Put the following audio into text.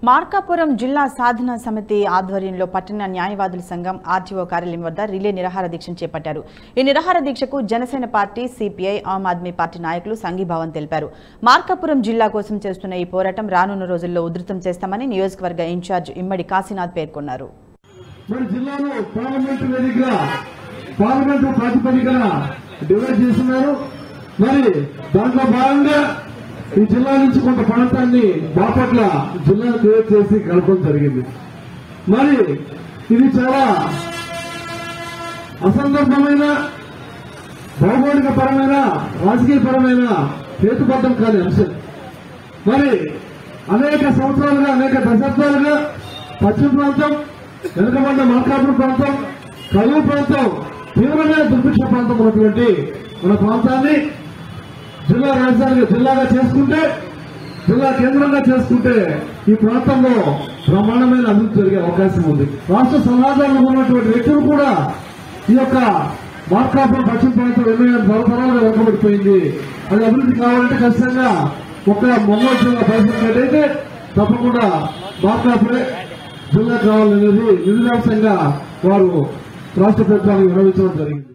మార్కాపురం జిల్లా సాధన సమితి ఆధ్వర్యంలో పట్టణ న్యాయవాదుల సంఘం ఆర్టీఓ కార్యాలయం వద్ద రిలే నిరాహార దీక్షను చేపట్టారు ఈ నిరాహార దీక్షకు Janasena party CPI Aam Aadmi party నాయకులు సంఘీభావం తెలిపారు మార్కాపురం జిల్లా కోసం చేస్తున్న ఈ పోరాటం రానున్న రోజుల్లో ఉధృతం చేస్తామని నియోజకవర్గ ఇన్ఛార్జ్ ఇమ్మడి కాశీనాథ్ పేర్కొన్నారు మరి జిల్లాలో పార్లమెంటు వేదికగా పార్లమెంటు ప్రాతిపదికన డివైడ్ చేస్తున్నారు మరి దాంట్లో భాగంగా ఈ జిల్లా నుంచి కొంత ప్రాంతాన్ని బాపట్ల జిల్లాను క్రియేట్ చేసి కలపడం జరిగింది మరి ఇది చాలా అసందర్భమైన భౌగోళిక పరమైన రాజకీయ పరమైన హేతుబద్ధం కాని అంశం మరి అనేక సంవత్సరాలుగా అనేక దశాబ్దాలుగా పశ్చిమ ప్రాంతం వెనుకబడ్డ మార్కాపురం ప్రాంతం కరువు ప్రాంతం తీవ్రమైన దుర్భిక్ష ప్రాంతం ఉన్నటువంటి మన ప్రాంతాన్ని జిల్లా రాజధానిగా జిల్లాగా చేసుకుంటే జిల్లా కేంద్రంగా చేసుకుంటే ఈ ప్రాంతంలో బ్రహ్మాండమైన అభివృద్ధి జరిగే అవకాశం ఉంది రాష్ట్ర సమాజంలో ఉన్నటువంటి వ్యక్తులు కూడా ఈ యొక్క మార్కాపురం పశ్చిమ ప్రాంతం ఎన్నో తరతరాలుగా వెనుకబడిపోయింది అది అభివృద్ధి కావాలంటే ఖచ్చితంగా ఒక మొన్నటి జిల్లా పరిస్థితి తప్పకుండా మార్కాపురే జిల్లా కావాలనేది నిరుదాంశంగా వారు రాష్ట్ర ప్రభుత్వానికి విరమించడం జరిగింది